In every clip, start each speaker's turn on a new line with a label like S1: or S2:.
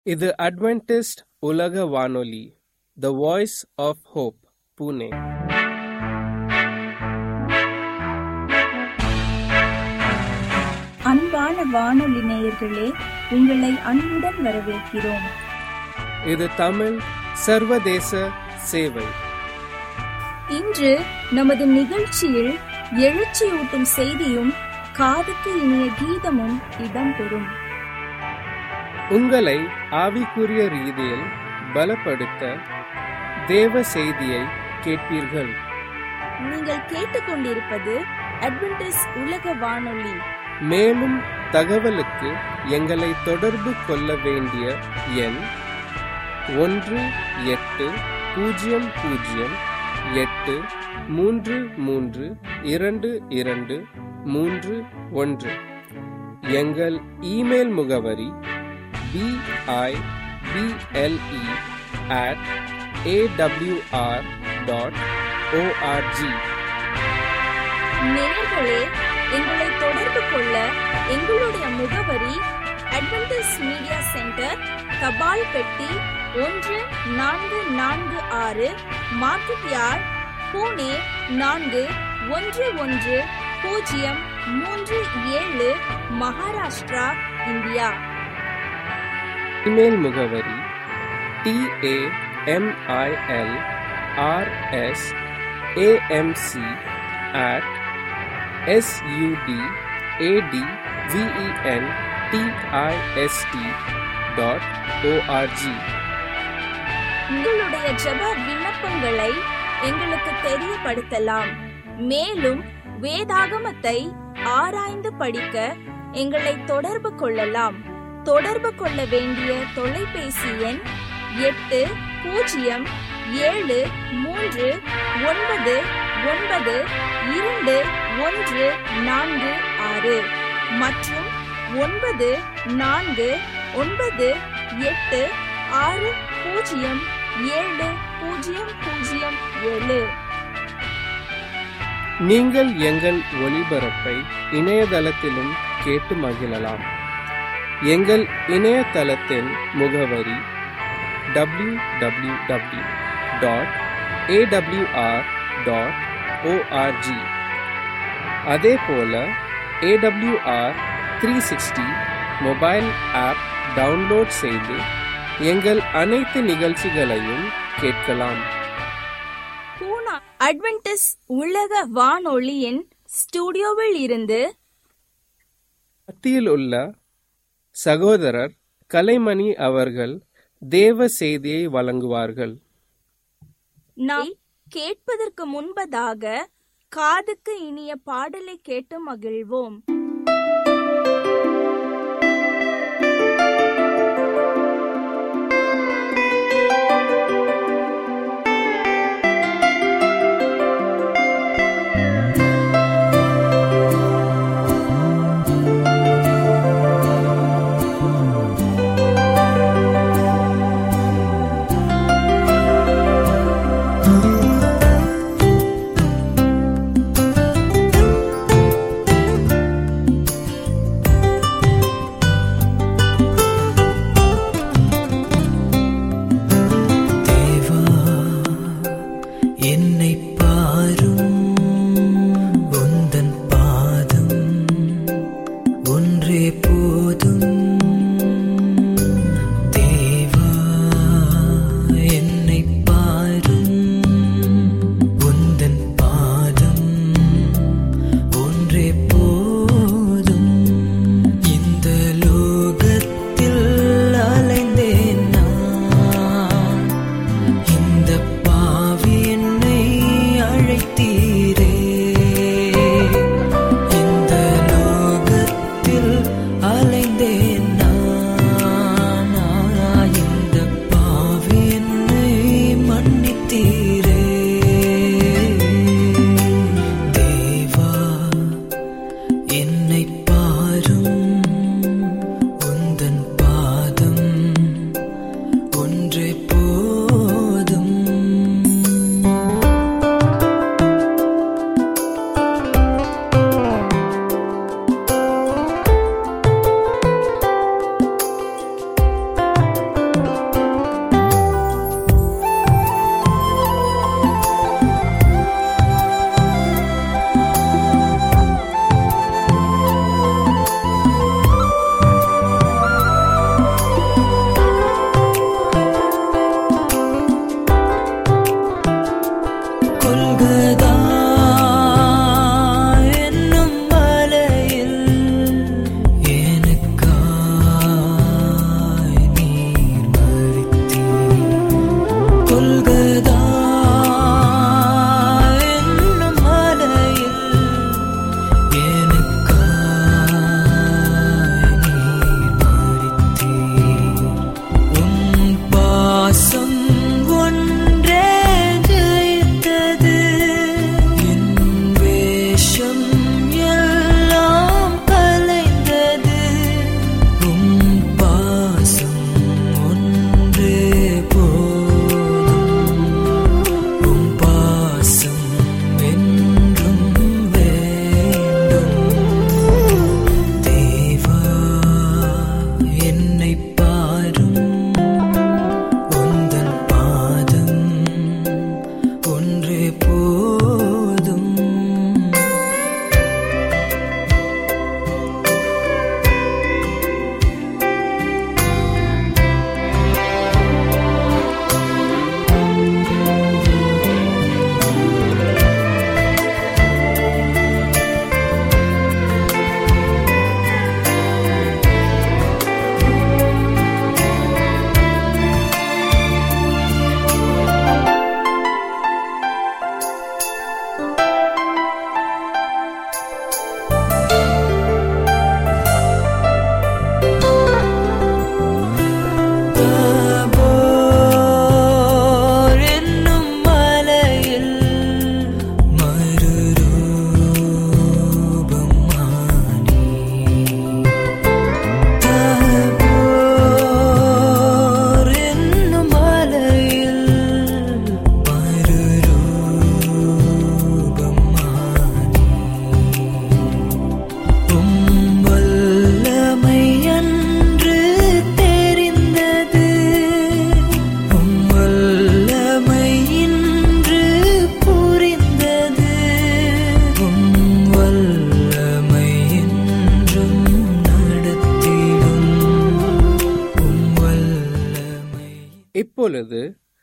S1: இது அட்வென்டிஸ்ட் உலக வானொலி the voice of hope Pune
S2: அன்பான வானொலி நேயர்களே உங்களை அன்புடன் வரவேற்கிறோம்
S1: இது தமிழ் சர்வதேச சேவை
S2: இன்று நமது நிகழ்ச்சியில் எழுச்சியூட்டும் செய்தியும் காதுக்கு இனிய கீதமும் இடம்பெறும்
S1: உங்களை ஆவிக்குரிய ரீதியில் பலப்படுத்த தேவ செய்தியை கேட்பீர்கள்
S2: நீங்கள் கேட்டுக்கொண்டிருப்பது அட்வென்டிஸ் உலக வானொலி
S1: மேலும் தகவலுக்கு எங்களை தொடர்பு கொள்ள வேண்டிய எண் ஒன்று எட்டு பூஜ்ஜியம் பூஜ்ஜியம் எட்டு மூன்று மூன்று இரண்டு இரண்டு மூன்று ஒன்று எங்கள் இமெயில் முகவரி P I B L E at A W R dot O R G
S2: நேயர்களே எங்களை தொடர்பு கொள்ள எங்களுடைய முகவரி அட்வென்டிஸ் மீடியா சென்டர் தபால் பெட்டி ஒன்று நான்கு நான்கு ஆறு மார்க்கெட் யார்ட் பூனே நான்கு ஒன்று ஒன்று பூஜ்ஜியம் மூன்று ஏழு மகாராஷ்டிரா இந்தியா
S1: இமெயில் முகவரி T A M I L R S A M C at S U D A T V E N T I S T dot O R G
S2: உங்களுடைய ஜெப விண்ணப்பங்களை எங்களுக்கு தெரியப்படுத்தலாம் மேலும் வேதாகமத்தை ஆராய்ந்து படிக்க எங்களை தொடர்பு கொள்ளலாம் தொடர்பு கொள்ள வேண்டிய தொலைபேசி எண் எட்டு பூஜ்ஜியம் ஏழு மூன்று ஒன்பது ஒன்பது இரண்டு ஒன்று நான்கு ஆறு மற்றும் ஒன்பது நான்கு ஒன்பது எட்டு ஆறு பூஜ்ஜியம் ஏழு பூஜ்ஜியம் பூஜ்ஜியம் ஏழு
S1: நீங்கள் எங்கள் ஒளிபரப்பை இணையதளத்திலும் கேட்டு மகிழலாம் எங்கள் இணையதளத்தின் முகவரி W W W dot A W R dot O R G அதே போல A W R three sixty mobile app download செய்து எங்கள் அனைத்து நிகழ்ச்சிகளையும் கேட்கலாம்
S2: பூனா அட்வென்டிஸ் உலக வானொலியின் ஸ்டுடியோவில் இருந்து
S1: மத்தியில் உள்ள சகோதரர் கலைமணி அவர்கள் தேவ செய்தியை வழங்குவார்கள்
S2: நாம் கேட்பதற்கு முன்பதாக காதுக்கு இனிய பாடலை கேட்டு மகிழ்வோம்
S3: ஆ
S1: இப்பொழுது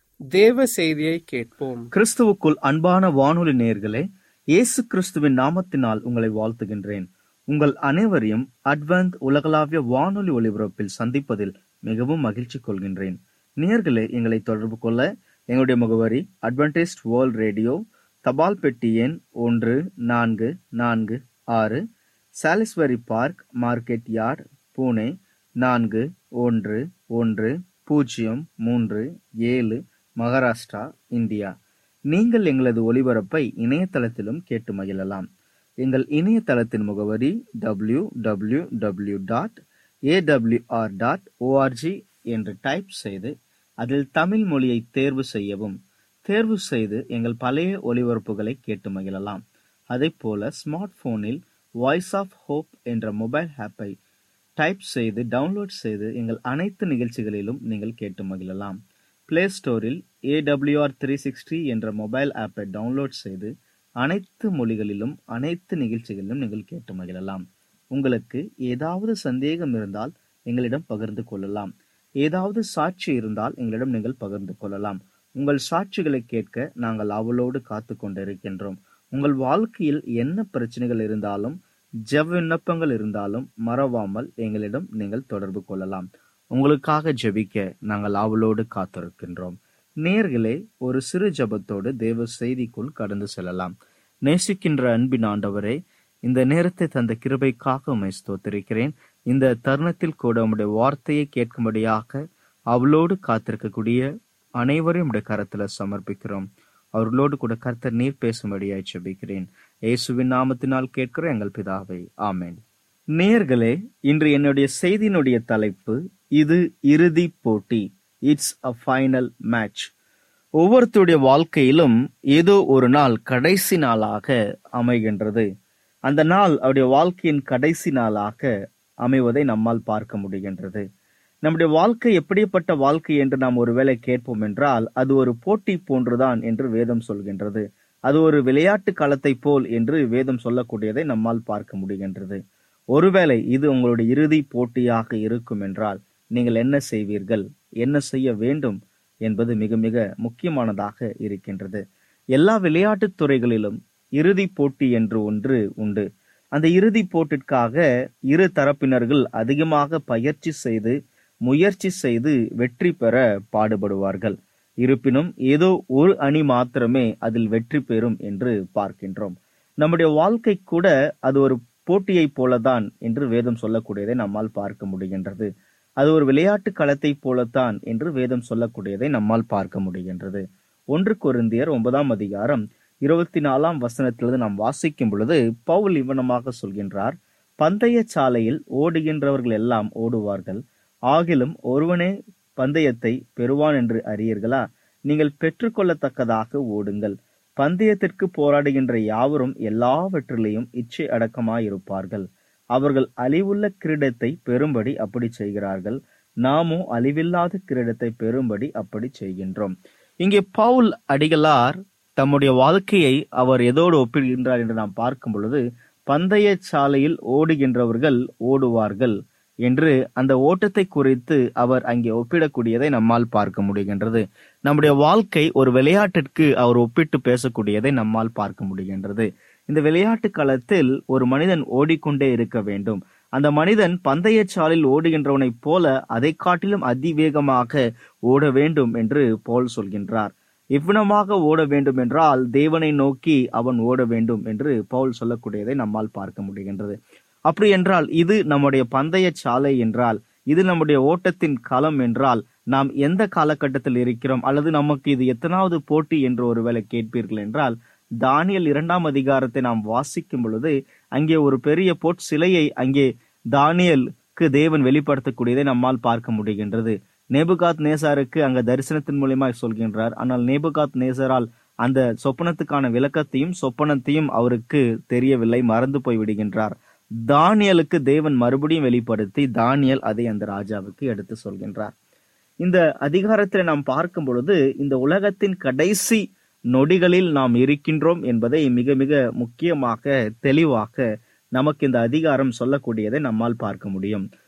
S1: தேவ செய்தியை கேட்போம்
S3: கிறிஸ்துவுக்குள் அன்பான வானொலி நேயர்களே இயேசு கிறிஸ்துவின் நாமத்தினால் உங்களை வாழ்த்துகின்றேன் உங்கள் அனைவரையும் அட்வந்த் உலகளாவிய வானொலி ஒலிபரப்பில் சந்திப்பதில் மிகவும் மகிழ்ச்சி கொள்கின்றேன் நேயர்களே எங்களை தொடர்பு கொள்ள எங்களுடைய முகவரி அட்வென்டிஸ்ட் வேர்ல்ட் ரேடியோ தபால் பெட்டி எண் ஒன்று நான்கு நான்கு ஆறு Salisbury park market yard Pune நான்கு ஒன்று ஒன்று பூஜ்ஜியம் மூன்று ஏழு மகாராஷ்டிரா இந்தியா நீங்கள் எங்களது ஒலிபரப்பை இணையதளத்திலும் கேட்டு மகிழலாம் எங்கள் இணையதளத்தின் முகவரி W W W dot A W R dot O R G என்று டைப் செய்து அதில் தமிழ் மொழியை தேர்வு செய்யவும் தேர்வு செய்து எங்கள் பழைய ஒலிபரப்புகளை கேட்டு மகிழலாம் அதே போல ஸ்மார்ட் போனில் வாய்ஸ் ஆஃப் ஹோப் என்ற மொபைல் ஆப்பை டைப் செய்து டவுன்லோட் செய்து எங்கள் அனைத்து நிகழ்ச்சிகளிலும் நீங்கள் கேட்டு மகிழலாம் பிளே ஸ்டோரில் ஏடபிள்யூஆர் த்ரீ சிக்ஸ்டி என்ற மொபைல் ஆப்பை டவுன்லோட் செய்து அனைத்து மொழிகளிலும் அனைத்து நிகழ்ச்சிகளிலும் நீங்கள் கேட்டு மகிழலாம் உங்களுக்கு ஏதாவது சந்தேகம் இருந்தால் எங்களிடம் பகிர்ந்து கொள்ளலாம் ஏதாவது சாட்சி இருந்தால் எங்களிடம் நீங்கள் பகிர்ந்து கொள்ளலாம் உங்கள் சாட்சிகளை கேட்க நாங்கள் அவளோடு காத்து கொண்டிருக்கின்றோம் உங்கள் வாழ்க்கையில் என்ன பிரச்சனைகள் இருந்தாலும் ஜெப விண்ணப்பங்கள் இருந்தாலும் மறவாமல் எங்களிடம் நீங்கள் தொடர்பு கொள்ளலாம் உங்களுக்காக ஜெபிக்க நாங்கள் ஆவலோடு காத்திருக்கின்றோம் நேர்களே ஒரு சிறு ஜெபத்தோடு தேவ செய்திக்குள் கடந்து செல்லலாம் நேசிக்கின்ற அன்பின் ஆண்டவரே இந்த நேரத்தை தந்த கிருபைக்காக உம்மை ஸ்தோத்திருக்கிறேன் இந்த தருணத்தில் கூட உம்முடைய வார்த்தையை கேட்கும்படியாக அவளோடு காத்திருக்கக்கூடிய அனைவரையும் உடைய கரத்துல சமர்ப்பிக்கிறோம் அவர்களோடு கூட கர்த்தர் நீர் பேசும்படியாய் செபிக்கிறேன் இயேசுவின் நாமத்தினால் கேட்கிற எங்கள் பிதாவை ஆமென் நேர்களே இன்று என்னுடைய செய்தியினுடைய தலைப்பு இது இறுதி போட்டி இட்ஸ் அ ஃபைனல் மேட்ச் ஒவ்வொருத்தருடைய வாழ்க்கையிலும் ஏதோ ஒரு நாள் கடைசி நாளாக அமைகின்றது அந்த நாள் அவருடைய வாழ்க்கையின் கடைசி நாளாக அமைவதை நம்மால் பார்க்க முடிகின்றது நம்முடைய வாழ்க்கை எப்படிப்பட்ட வாழ்க்கை என்று நாம் ஒருவேளை கேட்போம் என்றால் அது ஒரு போட்டி போன்றுதான் என்று வேதம் சொல்கின்றது அது ஒரு விளையாட்டு களத்தை போல் என்று வேதம் சொல்லக்கூடியதை நம்மால் பார்க்க முடிகின்றது ஒருவேளை இது உங்களுடைய இறுதி போட்டியாக இருக்கும் என்றால் நீங்கள் என்ன செய்வீர்கள் என்ன செய்ய வேண்டும் என்பது மிக மிக முக்கியமானதாக இருக்கின்றது எல்லா விளையாட்டுத் துறைகளிலும் இறுதி போட்டி என்று ஒன்று உண்டு அந்த இறுதி போட்டிற்காக இரு தரப்பினர்கள் அதிகமாக பயிற்சி செய்து முயற்சி செய்து வெற்றி பெற பாடுபடுவார்கள் இருப்பினும் ஏதோ ஒரு அணி மாத்திரமே அதில் வெற்றி பெறும் என்று பார்க்கின்றோம் நம்முடைய வாழ்க்கை கூட அது ஒரு போட்டியைப் போலதான் என்று வேதம் சொல்லக்கூடியதை நம்மால் பார்க்க முடிகின்றது அது ஒரு விளையாட்டு களத்தை போலத்தான் என்று வேதம் சொல்லக்கூடியதை நம்மால் பார்க்க முடிகின்றது ஒன்று கொரிந்தியர் ஒன்பதாம் அதிகாரம் இருபத்தி நாலாம் வசனத்திலிருந்து நாம் வாசிக்கும் பொழுது பவுல் இவனமாக சொல்கின்றார் பந்தய சாலையில் ஓடுகின்றவர்கள் எல்லாம் ஓடுவார்கள் ஆகிலும் ஒருவனே பந்தயத்தை பெறுவான் என்று அறியீர்களா நீங்கள் பெற்றுக்கொள்ளத்தக்கதாக ஓடுங்கள் பந்தயத்திற்கு போராடுகின்ற யாவரும் எல்லாவற்றிலேயும் இச்சை அடக்கமாயிருப்பார்கள் அவர்கள் அழிவுள்ள கிரீடத்தை பெறும்படி அப்படி செய்கிறார்கள் நாமோ அழிவில்லாத கிரீடத்தை பெறும்படி அப்படி செய்கின்றோம் இங்கே பவுல் அடிகளார் தம்முடைய வாழ்க்கையை அவர் எதோடு ஒப்பிடுகின்றார் என்று நாம் பார்க்கும் பொழுது பந்தய சாலையில் ஓடுகின்றவர்கள் ஓடுவார்கள் என்று அந்த ஓட்டத்தை குறித்து அவர் அங்கே ஒப்பிடக்கூடியதை நம்மால் பார்க்க முடிகின்றது நம்முடைய வாழ்க்கை ஒரு விளையாட்டிற்கு அவர் ஒப்பிட்டு பேசக்கூடியதை நம்மால் பார்க்க முடிகின்றது இந்த விளையாட்டு களத்தில் ஒரு மனிதன் ஓடிக்கொண்டே இருக்க வேண்டும் அந்த மனிதன் பந்தய சாலில் ஓடுகின்றவனைப் போல அதை காட்டிலும் அதிவேகமாக ஓட வேண்டும் என்று போல் சொல்கின்றார் இவ்வினமாக ஓட வேண்டும் என்றால் தேவனை நோக்கி அவன் ஓட வேண்டும் என்று பவுல் சொல்லக்கூடியதை நம்மால் பார்க்க முடிகின்றது அப்படி என்றால் இது நம்முடைய பந்தய சாலை என்றால் இது நம்முடைய ஓட்டத்தின் களம் என்றால் நாம் எந்த காலகட்டத்தில் இருக்கிறோம் அல்லது நமக்கு இது எத்தனாவது போட்டி என்று ஒருவேளை கேட்பீர்கள் என்றால் தானியல் இரண்டாம் அதிகாரத்தை நாம் வாசிக்கும் பொழுது அங்கே ஒரு பெரிய பொற் சிலையை அங்கே தானியலுக்கு தேவன் வெளிப்படுத்தக்கூடியதை நம்மால் பார்க்க முடிகின்றது நேபுகாத் நேசாருக்கு அங்க தரிசனத்தின் மூலியமாய் சொல்கின்றார் ஆனால் நேபுகாத் நேசரால் அந்த சொப்பனத்துக்கான விளக்கத்தையும் சொப்பனத்தையும் அவருக்கு தெரியவில்லை மறந்து போய் விடுகின்றார் தானியலுக்கு தேவன் மறுபடியும் வெளிப்படுத்தி தானியல் அதை அந்த ராஜாவுக்கு எடுத்து சொல்கின்றார் இந்த அதிகாரத்தில் நாம் பார்க்கும் பொழுது இந்த உலகத்தின் கடைசி நொடிகளில் நாம் இருக்கின்றோம் என்பதை மிக மிக முக்கியமாக தெளிவாக நமக்கு இந்த அதிகாரம் சொல்லக்கூடியதை நம்மால் பார்க்க முடியும்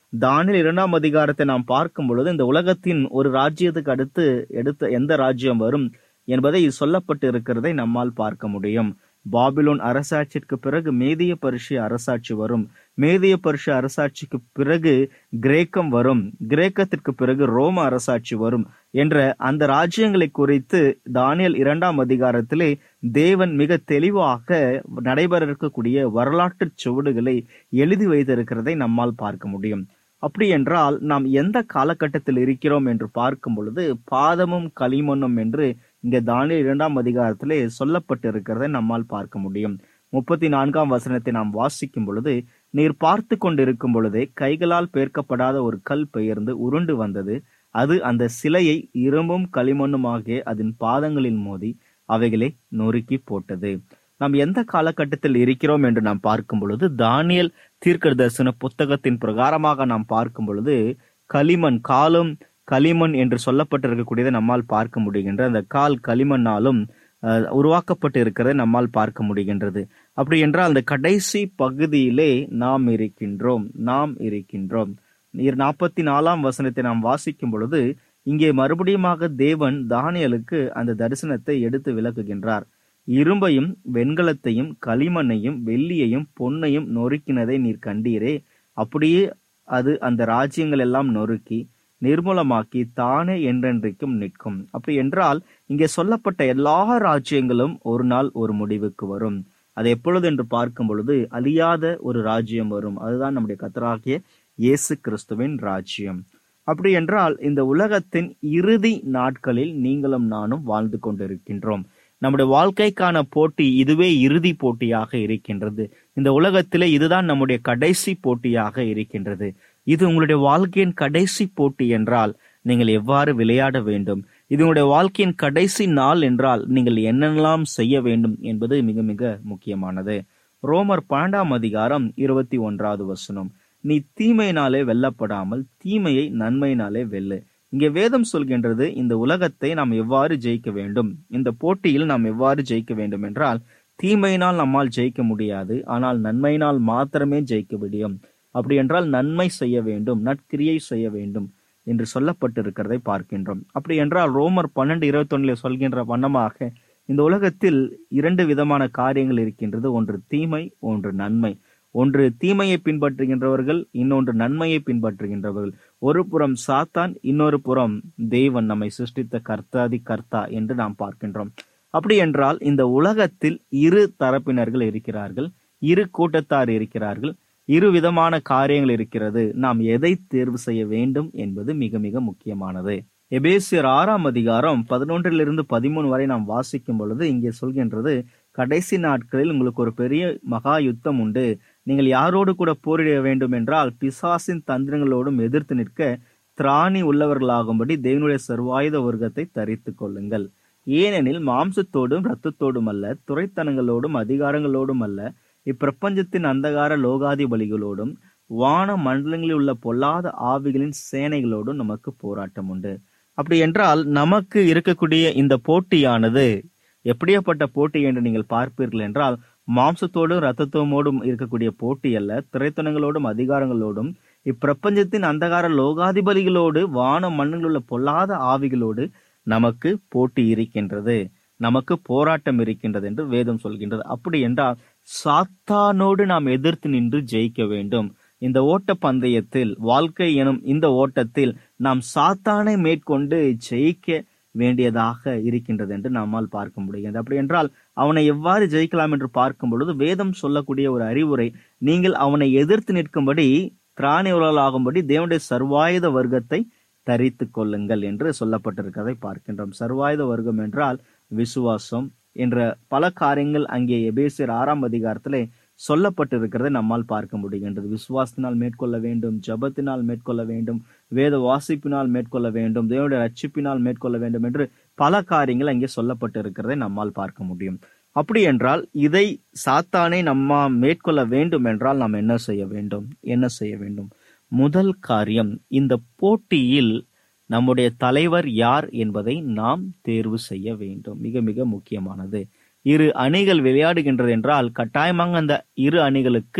S3: தானியல் இரண்டாம் அதிகாரத்தை நாம் பார்க்கும் பொழுது இந்த உலகத்தின் ஒரு ராஜ்யத்துக்கு அடுத்து எடுத்த எந்த ராஜ்யம் வரும் என்பதை சொல்லப்பட்டு இருக்கிறதை நம்மால் பார்க்க முடியும் பாபிலோன் அரசாட்சிக்கு பிறகு மேதிய பரிசு அரசாட்சி வரும் மேதிய பரிசு அரசாட்சிக்கு பிறகு கிரேக்கம் வரும் கிரேக்கத்திற்கு பிறகு ரோம அரசாட்சி வரும் என்ற அந்த ராஜ்யங்களை குறித்து தானியல் இரண்டாம் அதிகாரத்திலே தேவன் மிக தெளிவாக நடைபெற இருக்கக்கூடிய வரலாற்று சுவடுகளை எழுதி வைத்திருக்கிறதை நம்மால் பார்க்க முடியும் அப்படி என்றால் நாம் எந்த காலகட்டத்தில் இருக்கிறோம் என்று பார்க்கும் பொழுது பாதமும் களிமண்ணும் என்று இங்க தானியல் இரண்டாம் அதிகாரத்திலே சொல்லப்பட்டிருக்கிறதை நம்மால் பார்க்க முடியும் முப்பத்தி நான்காம் வசனத்தை நாம் வாசிக்கும் பொழுது நீர் பார்த்து கொண்டிருக்கும் பொழுதே கைகளால் பேர்க்கப்படாத ஒரு கல் பெயர்ந்து உருண்டு வந்தது அது அந்த சிலையை இரும்பும் களிமண்ணுமாகிய அதன் பாதங்களில் மோதி அவைகளை நொறுக்கி போட்டது நாம் எந்த காலகட்டத்தில் இருக்கிறோம் என்று நாம் பார்க்கும் பொழுது தானியல் தீர்க்க தரிசன புத்தகத்தின் பிரகாரமாக நாம் பார்க்கும் பொழுது களிமண் காலும் களிமண் என்று சொல்லப்பட்டிருக்கக்கூடியதை நம்மால் பார்க்க முடிகின்ற அந்த கால் களிமண்ணாலும் அஹ், உருவாக்கப்பட்டு இருக்கிறதை நம்மால் பார்க்க முடிகின்றது அப்படி என்றால் அந்த கடைசி பகுதியிலே நாம் இருக்கின்றோம் நாம் இருக்கின்றோம் நீர் நாற்பத்தி நாலாம் வசனத்தை நாம் வாசிக்கும் பொழுது இங்கே மறுபடியுமாக தேவன் தானியலுக்கு அந்த தரிசனத்தை எடுத்து விளக்குகின்றார் இரும்பையும் வெண்கலத்தையும் களிமண்ணையும் வெள்ளியையும் பொன்னையும் நொறுக்கினதை நீர் கண்டீரே அப்படியே அது அந்த ராஜ்யங்கள் எல்லாம் நொறுக்கி நிர்மூலமாக்கி தானே என்றென்றைக்கும் நிற்கும் அப்படி என்றால் இங்கே சொல்லப்பட்ட எல்லா ராஜ்யங்களும் ஒரு நாள் ஒரு முடிவுக்கு வரும் அது எப்பொழுது என்று பார்க்கும் பொழுது அழியாத ஒரு ராஜ்யம் வரும் அதுதான் நம்முடைய கத்தராகிய இயேசு கிறிஸ்துவின் ராஜ்யம் அப்படி என்றால் இந்த உலகத்தின் இறுதி நாட்களில் நீங்களும் நானும் வாழ்ந்து கொண்டிருக்கின்றோம் நம்முடைய வாழ்க்கைக்கான போட்டி இதுவே இறுதி போட்டியாக இருக்கின்றது இந்த உலகத்திலே இதுதான் நம்முடைய கடைசி போட்டியாக இருக்கின்றது இது உங்களுடைய வாழ்க்கையின் கடைசி போட்டி என்றால் நீங்கள் எவ்வாறு விளையாட வேண்டும் இது உங்களுடைய வாழ்க்கையின் கடைசி நாள் என்றால் நீங்கள் என்னெல்லாம் செய்ய வேண்டும் என்பது மிக மிக முக்கியமானது ரோமர் பன்னெண்டாம் அதிகாரம் இருபத்தி ஒன்றாவது வசனம் நீ தீமையினாலே வெல்லப்படாமல் தீமையை நன்மையினாலே வெல்லு இங்கே வேதம் சொல்கின்றது இந்த உலகத்தை நாம் எவ்வாறு ஜெயிக்க வேண்டும் இந்த போட்டியில் நாம் எவ்வாறு ஜெயிக்க வேண்டும் என்றால் தீமையினால் நம்மால் ஜெயிக்க முடியாது ஆனால் நன்மையினால் மாத்திரமே ஜெயிக்க முடியும் அப்படி என்றால் நன்மை செய்ய வேண்டும் நற்கிரியை செய்ய வேண்டும் என்று சொல்லப்பட்டிருக்கிறதை பார்க்கின்றோம் அப்படி என்றால் ரோமர் பன்னெண்டு இருபத்தொன்னுல சொல்கின்ற வண்ணமாக இந்த உலகத்தில் இரண்டு விதமான காரியங்கள் இருக்கின்றது ஒன்று தீமை ஒன்று நன்மை ஒன்று தீமையை பின்பற்றுகின்றவர்கள் இன்னொன்று நன்மையை பின்பற்றுகின்றவர்கள் ஒரு புறம் சாத்தான் இன்னொரு புறம் தேவன் நம்மை சிருஷ்டித்த கர்த்தாதி கர்த்தா என்று நாம் பார்க்கின்றோம் அப்படி என்றால் இந்த உலகத்தில் இரு தரப்பினர்கள் இருக்கிறார்கள் இரு கூட்டத்தார் இருக்கிறார்கள் இரு விதமான காரியங்கள் இருக்கிறது நாம் எதை தேர்வு செய்ய வேண்டும் என்பது மிக மிக முக்கியமானது எபேசியர் ஆறாம் அதிகாரம் பதினொன்றிலிருந்து பதிமூணு வரை நாம் வாசிக்கும் பொழுது இங்கே சொல்கின்றது கடைசி நாட்களில் உங்களுக்கு ஒரு பெரிய மகா யுத்தம் உண்டு நீங்கள் யாரோடு கூட போரிட வேண்டும் என்றால் பிசாசின் தந்திரங்களோடும் எதிர்த்து நிற்க திராணி உள்ளவர்களாகும்படி தேவனுடைய சர்வாயுத வர்க்கத்தை தரித்துக் கொள்ளுங்கள் ஏனெனில் மாம்சத்தோடும் இரத்தத்தோடும் அல்ல துறைத்தனங்களோடும் அதிகாரங்களோடும் அல்ல இப்பிரபஞ்சத்தின் அந்தகார லோகாதிபலிகளோடும் வான மண்டலங்களில் உள்ள பொல்லாத ஆவிகளின் சேனைகளோடும் நமக்கு போராட்டம் உண்டு அப்படி என்றால் நமக்கு இருக்கக்கூடிய இந்த போட்டியானது எப்படியாப்பட்ட போட்டி என்று நீங்கள் பார்ப்பீர்கள் என்றால் மாம்சத்தோடும் ரத்தத்தோடும் இருக்கக்கூடிய போட்டி அல்ல திரைத்தனங்களோடும் அதிகாரங்களோடும் இப்பிரபஞ்சத்தின் அந்தகார லோகாதிபதிகளோடு வான மண்ணில் உள்ள பொல்லாத ஆவிகளோடு நமக்கு போட்டி இருக்கின்றது நமக்கு போராட்டம் இருக்கின்றது என்று வேதம் சொல்கின்றது அப்படி என்றால் சாத்தானோடு நாம் எதிர்த்து நின்று ஜெயிக்க வேண்டும் இந்த ஓட்ட பந்தயத்தில் வாழ்க்கை எனும் இந்த ஓட்டத்தில் நாம் சாத்தானை மேற்கொண்டு ஜெயிக்க வேண்டியதாக இருக்கின்றது என்று நம்மால் பார்க்க முடிகிறது அப்படி என்றால் அவனை எவ்வாறு ஜெயிக்கலாம் என்று பார்க்கும் பொழுது வேதம் சொல்லக்கூடிய ஒரு அறிவுரை நீங்கள் அவனை எதிர்த்து நிற்கும்படி திராணி உலகளாகும்படி தேவனுடைய சர்வாயுத வர்க்கத்தை தரித்து கொள்ளுங்கள் என்று சொல்லப்பட்டிருக்கிறதை பார்க்கின்றோம் சர்வாயுத வர்க்கம் என்றால் விசுவாசம் என்ற பல காரியங்கள் அங்கே எபேசியர் ஆறாம் அதிகாரத்திலே சொல்லப்பட்டிருக்கிறதை நம்மால் பார்க்க முடிகின்றது விசுவாசத்தினால் மேற்கொள்ள வேண்டும் ஜபத்தினால் மேற்கொள்ள வேண்டும் வேத வாசிப்பினால் மேற்கொள்ள வேண்டும் தேவனுடைய ரட்சிப்பினால் மேற்கொள்ள வேண்டும் என்று பல காரியங்கள் அங்கே சொல்லப்பட்டிருக்கிறதை நம்மால் பார்க்க முடியும் அப்படி என்றால் இதை சாத்தானை நம்ம மேற்கொள்ள வேண்டும் என்றால் நாம் என்ன செய்ய வேண்டும் என்ன செய்ய வேண்டும் முதல் காரியம் இந்த போட்டியில் நம்முடைய தலைவர் யார் என்பதை நாம் தேர்வு செய்ய வேண்டும் மிக மிக முக்கியமானது இரு அணிகள் விளையாடுகின்றது என்றால் கட்டாயமாக அந்த இரு அணிகளுக்கு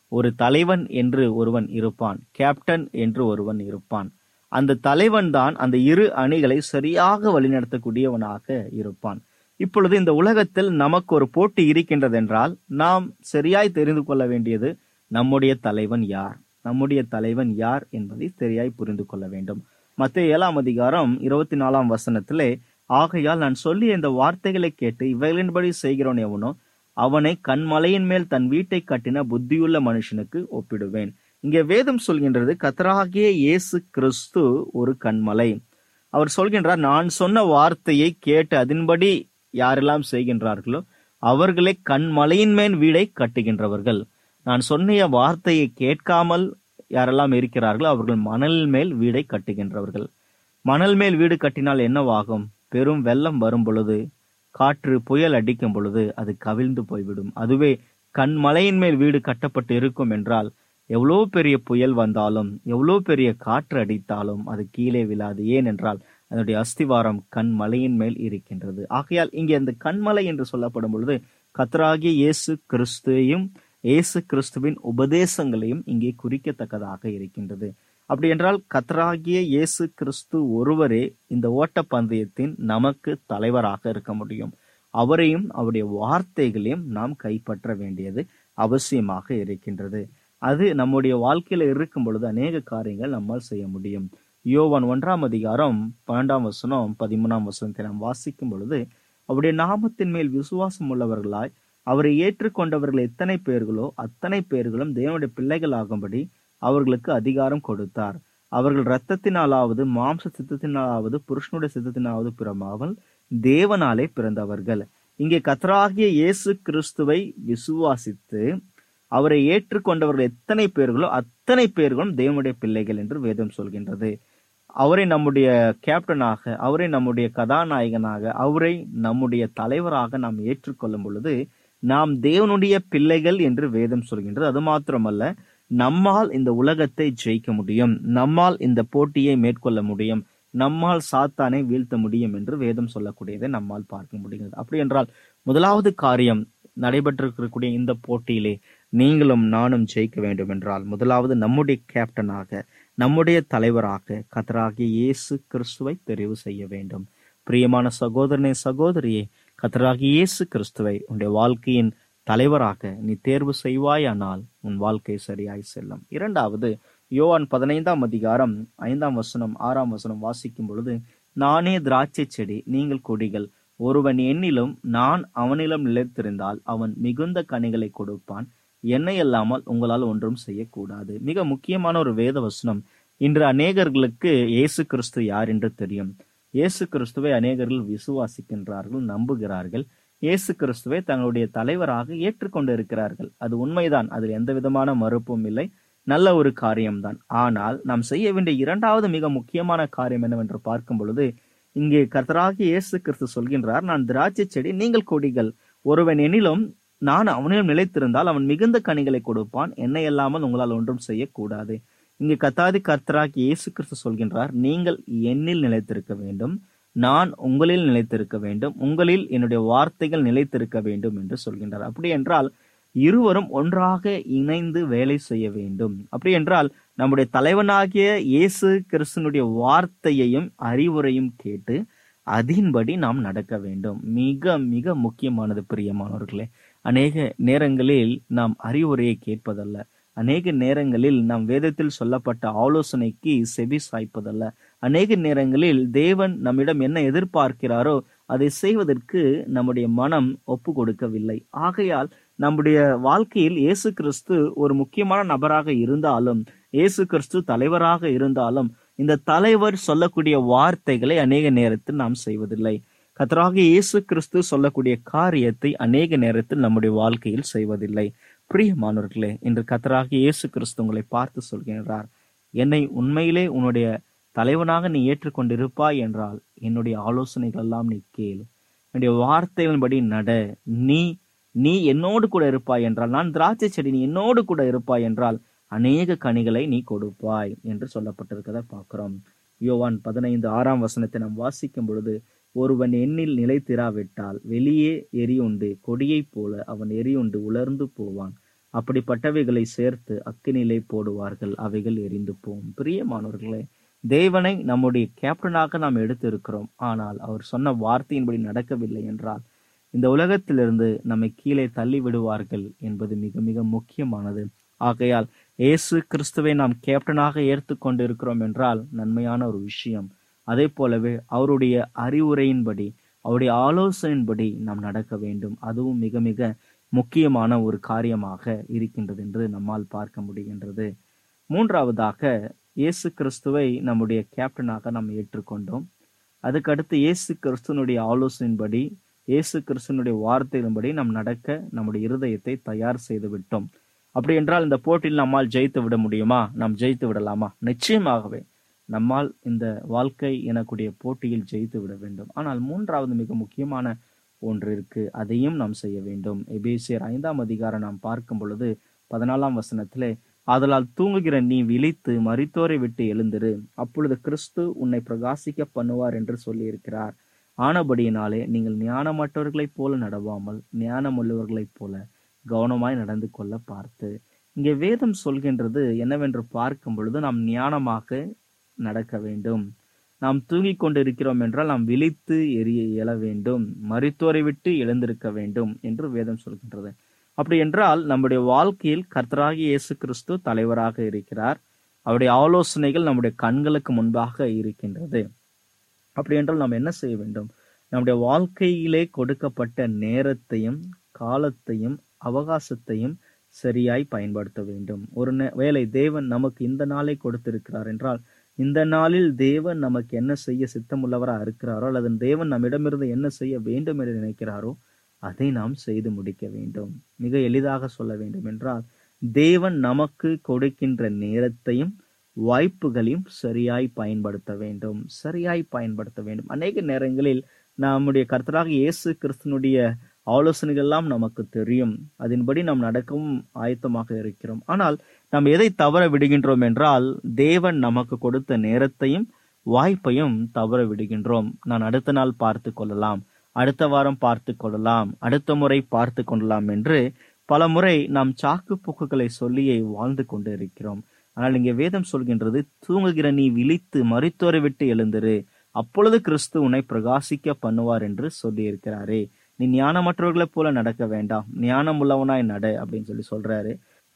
S3: ஒரு தலைவன் என்று ஒருவன் இருப்பான் கேப்டன் என்று ஒருவன் இருப்பான் அந்த தலைவன் தான் அந்த இரு அணிகளை சரியாக வழிநடத்தக்கூடியவனாக இருப்பான் இப்பொழுது இந்த உலகத்தில் நமக்கு ஒரு போட்டி இருக்கின்றதென்றால் நாம் சரியாய் தெரிந்து கொள்ள வேண்டியது நம்முடைய தலைவன் யார் நம்முடைய தலைவன் யார் என்பதை சரியாய் புரிந்து கொள்ள வேண்டும் மத்திய ஏழாம் அதிகாரம் இருபத்தி நாலாம் வசனத்திலே ஆகையால் நான் சொல்லிய இந்த வார்த்தைகளை கேட்டு இவைகளின்படி செய்கிறவன் எவனோ அவனை கண்மலையின் மேல் தன் வீட்டை கட்டின புத்தியுள்ள மனுஷனுக்கு ஒப்பிடுவேன் இங்கே வேதம் சொல்கின்றது கத்தராகிய இயேசு கிறிஸ்து ஒரு கண்மலை அவர் சொல்கின்றார் நான் சொன்ன வார்த்தையை கேட்டு அதன்படி யாரெல்லாம் செய்கின்றார்களோ அவர்களே கண்மலையின் மேல் வீடை கட்டுகின்றவர்கள் நான் சொன்ன வார்த்தையை கேட்காமல் யாரெல்லாம் இருக்கிறார்களோ அவர்கள் மணல் மேல் வீடை கட்டுகின்றவர்கள் மணல் மேல் வீடு கட்டினால் என்னவாகும் பெரும் வெள்ளம் வரும் பொழுது காற்று புயல் அடிக்கும் பொழுது அது கவிழ்ந்து போய்விடும் அதுவே கண்மலையின் மேல் வீடு கட்டப்பட்டு இருக்கும் என்றால் எவ்வளோ பெரிய புயல் வந்தாலும் எவ்வளோ பெரிய காற்று அடித்தாலும் அது கீழே விழாது ஏனென்றால் அதனுடைய அஸ்திவாரம் கண்மலையின் மேல் இருக்கின்றது ஆகையால் இங்கே அந்த கண்மலை என்று சொல்லப்படும் பொழுது கத்தராகிய இயேசு கிறிஸ்துவையும் இயேசு கிறிஸ்துவின் உபதேசங்களையும் இங்கே குறிக்கத்தக்கதாக இருக்கின்றது அப்படி என்றால் கத்தராகிய இயேசு கிறிஸ்து ஒருவரே இந்த ஓட்ட பந்தயத்தின் நமக்கு தலைவராக இருக்க முடியும் அவரையும் அவருடைய வார்த்தைகளையும் நாம் கைப்பற்ற வேண்டியது அவசியமாக இருக்கின்றது அது நம்முடைய வாழ்க்கையில இருக்கும் பொழுது அநேக காரியங்கள் நம்மால் செய்ய முடியும் யோவான் ஒன்றாம் அதிகாரம் பன்னெண்டாம் வசனம் பதிமூணாம் வசனத்தை நாம் வாசிக்கும் பொழுது அவருடைய நாமத்தின் மேல் விசுவாசம் உள்ளவர்களாய் அவரை ஏற்றுக்கொண்டவர்கள் எத்தனை பேர்களோ அத்தனை பேர்களும் தேவனுடைய பிள்ளைகள் ஆகும்படி அவர்களுக்கு அதிகாரம் கொடுத்தார் அவர்கள் இரத்தத்தினாலாவது மாம்ச சித்தத்தினாலாவது புருஷனுடைய சித்தத்தினாவது பிறமாமல் தேவனாலே பிறந்தவர்கள் இங்கே கத்தராகிய இயேசு கிறிஸ்துவை விசுவாசித்து அவரை ஏற்றுக்கொண்டவர்கள் எத்தனை பேர்களோ அத்தனை பேர்களும் தேவனுடைய பிள்ளைகள் என்று வேதம் சொல்கின்றது அவரை நம்முடைய கேப்டனாக அவரை நம்முடைய கதாநாயகனாக அவரை நம்முடைய தலைவராக நாம் ஏற்றுக்கொள்ளும் பொழுது நாம் தேவனுடைய பிள்ளைகள் என்று வேதம் சொல்கின்றது அது மாத்திரமல்ல நம்மால் இந்த உலகத்தை ஜெயிக்க முடியும் நம்மால் இந்த போட்டியை மேற்கொள்ள முடியும் நம்மால் சாத்தானை வீழ்த்த முடியும் என்று வேதம் சொல்லக்கூடியதை நம்மால் பார்க்க முடிகிறது அப்படி என்றால் முதலாவது காரியம் நடைபெற்றிருக்கக்கூடிய இந்த போட்டியிலே நீங்களும் நானும் ஜெயிக்க வேண்டும் என்றால் முதலாவது நம்முடைய கேப்டனாக நம்முடைய தலைவராக கத்தராகிய இயேசு கிறிஸ்துவை தெரிவு செய்ய வேண்டும் பிரியமான சகோதரனே சகோதரியே கத்தராகிய இயேசு கிறிஸ்துவை உன்னுடைய வாழ்க்கையின் தலைவராக நீ தேர்வு செய்வாயானால் உன் வாழ்க்கை சரியாய் செல்லும் இரண்டாவது யோவான் பதினைந்தாம் அதிகாரம் ஐந்தாம் வசனம் ஆறாம் வசனம் வாசிக்கும் பொழுது நானே திராட்சை செடி நீங்கள் கொடிகள் ஒருவன் என்னிலும் நான் அவனிலும் நிலைத்திருந்தால் அவன் மிகுந்த கனிகளை கொடுப்பான் என்னை அல்லாமல் உங்களால் ஒன்றும் செய்யக்கூடாது மிக முக்கியமான ஒரு வேத வசனம் இன்று அநேகர்களுக்கு இயேசு கிறிஸ்து யார் என்று தெரியும் இயேசு கிறிஸ்துவை அநேகர்கள் விசுவாசிக்கின்றார்கள் நம்புகிறார்கள் இயேசு கிறிஸ்துவை தங்களுடைய தலைவராக ஏற்றுக்கொண்டு இருக்கிறார்கள் அது உண்மைதான் அதில் எந்த விதமான மறுப்பும் இல்லை நல்ல ஒரு காரியம்தான் ஆனால் நாம் செய்ய வேண்டிய இரண்டாவது மிக முக்கியமான காரியம் என்னவென்று பார்க்கும் பொழுது இங்கே கர்த்தராகிய இயேசு கிறிஸ்து சொல்கின்றார் நான் திராட்சை செடி நீங்கள் கொடிகள் ஒருவன் எனிலும் நான் அவனிடம் நிலைத்திருந்தால் அவன் மிகுந்த கனிகளை கொடுப்பான் என்னை அல்லாமல் உங்களால் ஒன்றும் செய்யக்கூடாது இங்கு கத்தாதி கர்த்தராகி இயேசு கிறிஸ்து சொல்கின்றார் நீங்கள் என்னில் நிலைத்திருக்க வேண்டும் நான் உங்களில் நிலைத்திருக்க வேண்டும் உங்களில் என்னுடைய வார்த்தைகள் நிலைத்திருக்க வேண்டும் என்று சொல்கின்றார் அப்படி என்றால் இருவரும் ஒன்றாக இணைந்து வேலை செய்ய வேண்டும் அப்படி என்றால் நம்முடைய தலைவனாகிய இயேசு கிறிஸ்தனுடைய வார்த்தையையும் அறிவுரையும் கேட்டு அதின்படி நாம் நடக்க வேண்டும் மிக மிக முக்கியமானது பிரியமானவர்களே அநேக நேரங்களில் நாம் அறிவுரையை கேட்பதல்ல அநேக நேரங்களில் நாம் வேதத்தில் சொல்லப்பட்ட ஆலோசனைக்கு செவி சாய்ப்பதல்ல அநேக நேரங்களில் தேவன் நம்மிடம் என்ன எதிர்பார்க்கிறாரோ அதை செய்வதற்கு நம்முடைய மனம் ஒப்பு கொடுக்கவில்லை ஆகையால் நம்முடைய வாழ்க்கையில் இயேசு கிறிஸ்து ஒரு முக்கியமான நபராக இருந்தாலும் இயேசு கிறிஸ்து தலைவராக இருந்தாலும் இந்த தலைவர் சொல்லக்கூடிய வார்த்தைகளை அநேக நேரத்தில் நாம் செய்வதில்லை கத்தராக இயேசு கிறிஸ்து சொல்லக்கூடிய காரியத்தை அநேக நேரத்தில் நம்முடைய வாழ்க்கையில் செய்வதில்லை பிரியமானவர்களே இன்று கத்தராக இயேசு கிறிஸ்து உங்களை பார்த்து சொல்கின்றார் என்னை உண்மையிலே உன்னுடைய தலைவனாக நீ ஏற்றுக்கொண்டிருப்பாய் என்றால் என்னுடைய ஆலோசனைகள் எல்லாம் நீ கேளு என்னுடைய வார்த்தைகளின்படி நட நீ நீ என்னோடு கூட இருப்பாய் என்றால் நான் திராட்சை செடி நீ என்னோடு கூட இருப்பாய் என்றால் அநேக கனிகளை நீ கொடுப்பாய் என்று சொல்லப்பட்டிருக்கதை பார்க்கிறோம் யோவான் பதினைந்து ஆறாம் வசனத்தை நாம் வாசிக்கும் பொழுது ஒருவன் எண்ணில் நிலைத்திராவிட்டால் வெளியே எரியுண்டு கொடியைப் போல அவன் எரியுண்டு உலர்ந்து போவான் அப்படிப்பட்டவைகளை சேர்த்து அக்கினிலே போடுவார்கள் அவைகள் எரிந்து போகும் பிரியமானவர்களே தேவனை நம்முடைய கேப்டனாக நாம் எடுத்திருக்கிறோம் ஆனால் அவர் சொன்ன வார்த்தையின்படி நடக்கவில்லை என்றால் இந்த உலகத்திலிருந்து நம்மை கீழே தள்ளி விடுவார்கள் என்பது மிக மிக முக்கியமானது ஆகையால் இயேசு கிறிஸ்துவை நாம் கேப்டனாக ஏற்றுக்கொண்டு இருக்கிறோம் என்றால் நன்மையான ஒரு விஷயம் அதே போலவே அவருடைய அறிவுரையின்படி அவருடைய ஆலோசனையின்படி நாம் நடக்க வேண்டும் அதுவும் மிக மிக முக்கியமான ஒரு காரியமாக இருக்கின்றது என்று நம்மால் பார்க்க முடிகின்றது மூன்றாவதாக இயேசு கிறிஸ்துவை நம்முடைய கேப்டனாக நாம் ஏற்றுக்கொண்டோம் அதுக்கடுத்து இயேசு கிறிஸ்துவனுடைய ஆலோசனையின்படி இயேசு கிறிஸ்துவனுடைய வார்த்தையின்படி நாம் நடக்க நம்முடைய இருதயத்தை தயார் செய்து விட்டோம் அப்படி என்றால் இந்த போட்டியில் நம்மால் ஜெயித்து விட முடியுமா நாம் ஜெயித்து விடலாமா நிச்சயமாகவே நம்மால் இந்த வாழ்க்கை எனக்கூடிய போட்டியில் ஜெயித்து விட வேண்டும் ஆனால் மூன்றாவது மிக முக்கியமான ஒன்று இருக்கு அதையும் நாம் செய்ய வேண்டும் எபேசியர் ஐந்தாம் அதிகாரம் நாம் பார்க்கும் பொழுது பதினாலாம் வசனத்திலே ஆதலால் தூங்குகிற நீ விழித்து மரித்தோரை விட்டு எழுந்திரு அப்பொழுது கிறிஸ்து உன்னை பிரகாசிக்க பண்ணுவார் என்று சொல்லியிருக்கிறார் ஆனபடியினாலே நீங்கள் ஞானமற்றவர்களைப் போல நடவாமல் ஞானமுள்ளவர்களைப் போல கவனமாய் நடந்து கொள்ள பார்த்து இங்கே வேதம் சொல்கின்றது என்னவென்று பார்க்கும் பொழுது நாம் ஞானமாக நடக்க வேண்டும் நாம் தூங்கிக் கொண்டிருக்கிறோம் என்றால் நாம் விழித்து எரிய இயல வேண்டும் மருத்துவரை விட்டு எழுந்திருக்க வேண்டும் என்று வேதம் சொல்கின்றது அப்படி என்றால் நம்முடைய வாழ்க்கையில் கர்த்தராகிய இயேசு கிறிஸ்து தலைவராக இருக்கிறார் அவருடைய ஆலோசனைகள் நம்முடைய கண்களுக்கு முன்பாக இருக்கின்றது அப்படி என்றால் நாம் என்ன செய்ய வேண்டும் நம்முடைய வாழ்க்கையிலே கொடுக்கப்பட்ட நேரத்தையும் காலத்தையும் அவகாசத்தையும் சரியாய் பயன்படுத்த வேண்டும் ஒரு நே- வேளை தேவன் நமக்கு இந்த நாளை கொடுத்திருக்கிறார் என்றால் இந்த நாளில் தேவன் நமக்கு என்ன செய்ய சித்தமுள்ளவராக இருக்கிறாரோ அல்லது தேவன் நம்மிடமிருந்து என்ன செய்ய வேண்டும் என்று நினைக்கிறாரோ அதை நாம் செய்து முடிக்க வேண்டும் மிக எளிதாக சொல்ல வேண்டும் என்றால் தேவன் நமக்கு கொடுக்கின்ற நேரத்தையும் வாய்ப்புகளையும் சரியாய் பயன்படுத்த வேண்டும் சரியாய் பயன்படுத்த வேண்டும் அநேக நேரங்களில் நம்முடைய கர்த்தராக இயேசு கிறிஸ்தனுடைய ஆலோசனைகள் எல்லாம் நமக்கு தெரியும் அதன்படி நாம் நடக்கவும் ஆயத்தமாக இருக்கிறோம் ஆனால் நாம் எதை தவற விடுகின்றோம் என்றால் தேவன் நமக்கு கொடுத்த நேரத்தையும் வாய்ப்பையும் தவற விடுகின்றோம் நான் அடுத்த நாள் பார்த்து கொள்ளலாம் அடுத்த வாரம் பார்த்து கொள்ளலாம் அடுத்த முறை பார்த்து கொள்ளலாம் என்று பல முறை நாம் சாக்கு போக்குகளை சொல்லியே வாழ்ந்து கொண்டு இருக்கிறோம் ஆனால் இங்கே வேதம் சொல்கின்றது தூங்குகிற நீ விழித்து மருத்துவரை விட்டு எழுந்திரு அப்பொழுது கிறிஸ்து உன்னை பிரகாசிக்க பண்ணுவார் என்று சொல்லியிருக்கிறாரே நீ ஞானமற்றவர்களைப் போல நடக்க வேண்டாம் ஞானம் உள்ளவனாய் நட அப்படின்னு சொல்லி சொல்றாரு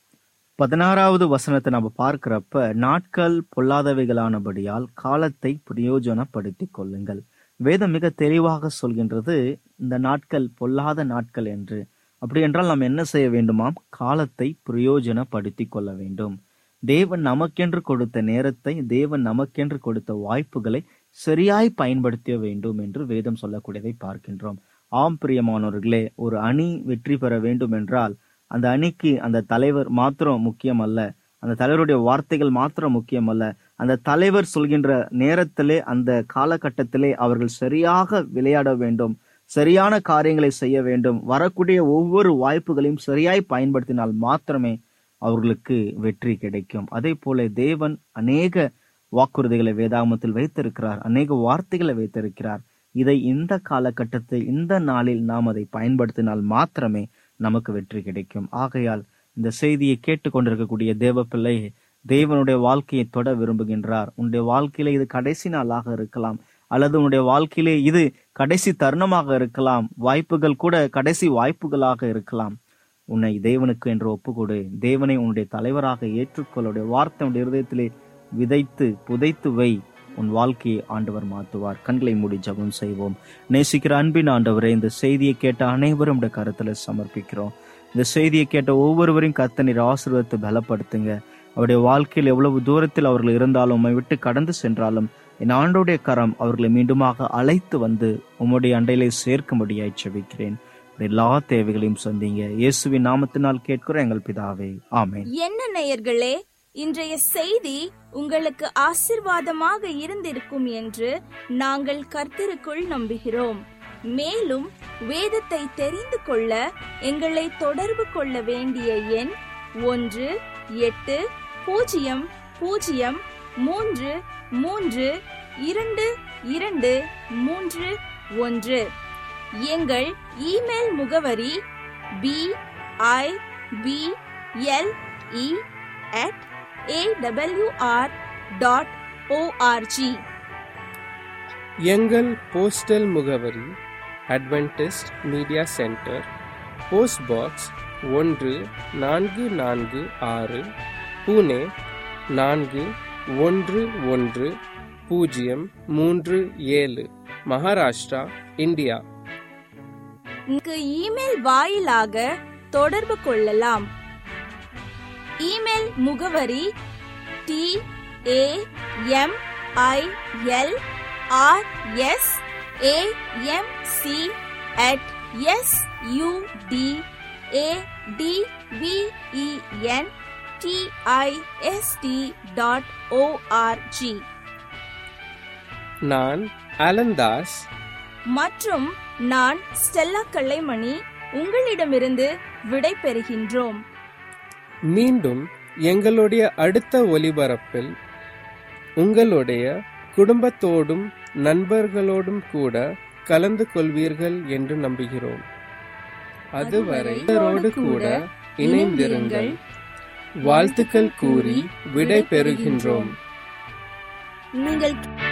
S3: பதினாறாவது வசனத்தை நம்ம பார்க்கிறப்ப நாட்கள் பொல்லாதவைகளானபடியால் காலத்தை பிரயோஜனப்படுத்திக் கொள்ளுங்கள் வேதம் மிக தெளிவாக சொல்கின்றது இந்த நாட்கள் பொல்லாத நாட்கள் என்று அப்படி என்றால் நாம் என்ன செய்ய வேண்டுமாம் காலத்தை பிரயோஜனப்படுத்திக் கொள்ள வேண்டும் தேவன் நமக்கென்று கொடுத்த நேரத்தை தேவன் நமக்கென்று கொடுத்த வாய்ப்புகளை சரியாய் பயன்படுத்த வேண்டும் என்று வேதம் சொல்லக்கூடியதை பார்க்கின்றோம் ஆம் பிரியமானவர்களே ஒரு அணி வெற்றி பெற வேண்டும் என்றால் அந்த அணிக்கு அந்த தலைவர் மாத்திரம் முக்கியம் அல்ல அந்த தலைவருடைய வார்த்தைகள் மாத்திரம் முக்கியம் அல்ல அந்த தலைவர் சொல்கின்ற நேரத்திலே அந்த காலகட்டத்திலே அவர்கள் சரியாக விளையாட வேண்டும் சரியான காரியங்களை செய்ய வேண்டும் வரக்கூடிய ஒவ்வொரு வாய்ப்புகளையும் சரியாய் பயன்படுத்தினால் மாத்திரமே அவர்களுக்கு வெற்றி கிடைக்கும் அதே போல தேவன் அநேக வாக்குறுதிகளை வேதாகமத்தில் வைத்திருக்கிறார் அநேக வார்த்தைகளை வைத்திருக்கிறார் இதை இந்த காலகட்டத்தில் இந்த நாளில் நாம் அதை பயன்படுத்தினால் மாத்திரமே நமக்கு வெற்றி கிடைக்கும் ஆகையால் இந்த செய்தியை கேட்டுக்கொண்டிருக்கக்கூடிய தேவ பிள்ளை தேவனுடைய வாழ்க்கையை தொட விரும்புகின்றார் உன்னுடைய வாழ்க்கையில இது கடைசி நாளாக இருக்கலாம் அல்லது உன்னுடைய வாழ்க்கையிலே இது கடைசி தருணமாக இருக்கலாம் வாய்ப்புகள் கூட கடைசி வாய்ப்புகளாக இருக்கலாம் உன்னை தேவனுக்கு என்று ஒப்புக்கொடு தேவனை உன்னுடைய தலைவராக ஏற்றுக்கொள்ளுடைய வார்த்தை உன்னுடைய இருதயத்திலே விதைத்து புதைத்து வை உன் வாழ்க்கையை ஆண்டவர் மாற்றுவார் கண்களை மூடி ஜெபம் செய்வோம் நேசிக்கிற அன்பின் ஆண்டவரே இந்த செய்தியை கேட்ட அனைவரும் உடைய கருத்துல சமர்ப்பிக்கிறோம் இந்த செய்தியை கேட்ட ஒவ்வொருவரையும் கத்தனீர் ஆசீர்வாதத்தை பலப்படுத்துங்க அவருடைய வாழ்க்கையில் எவ்வளவு தூரத்தில் அவர்கள் இருந்தாலும் உம்மை விட்டு கடந்து சென்றாலும் என் ஆண்டோடைய கரம் அவர்களை மீண்டுமாக அழைத்து வந்து உம்முடைய அண்டையிலே சேர்க்கும்படியாய் செபிக்கிறேன் எல்லா தேவைகளையும் சந்திங்க இயேசுவின் நாமத்தினால் கேட்கிற எங்கள் பிதாவே ஆமென்
S2: என்ன நேயர்களே இன்றைய செய்தி உங்களுக்கு ஆசிர்வாதமாக இருந்திருக்கும் என்று நாங்கள் கர்த்தருக்குள் நம்புகிறோம் மேலும் வேதத்தை தெரிந்து கொள்ள எங்களை தொடர்பு கொள்ள வேண்டிய எண் ஒன்று எட்டு பூஜ்ஜியம் பூஜ்ஜியம் மூன்று மூன்று இரண்டு இரண்டு மூன்று ஒன்று எங்கள் இமெயில் முகவரி P I B L E at A W R dot O R G
S1: எங்கள் போஸ்டல் முகவரி Adventist media centre post box ஒன்று நான்கு நான்கு ஆறு புனே நான்கு ஒன்று ஒன்று பூஜ்ஜியம் மூன்று ஏழு மகாராஷ்டிரா இந்தியா
S2: இங்கு இமெயில் வாயிலாக தொடர்பு கொள்ளலாம் இமெயில் முகவரி T A M I L R S A M C at S U D A T V E N T I S T dot O R G
S1: நான் அலந்தாஸ்
S2: மற்றும் நான் ஸ்டெல்லா கல்லைமணி உங்களிடமிருந்து விடை பெறுகின்றோம்
S1: மீண்டும் எங்களுடைய அடுத்த ஒலிபரப்பில் உங்களுடைய குடும்பத்தோடும் நண்பர்களோடும் கூட கலந்து கொள்வீர்கள் என்று நம்புகிறோம் அதுவரை இவரோடு கூட இணைந்திருங்கள் வாழ்த்துக்கள் கூறி விடை பெறுகின்றோம்
S2: நீங்கள்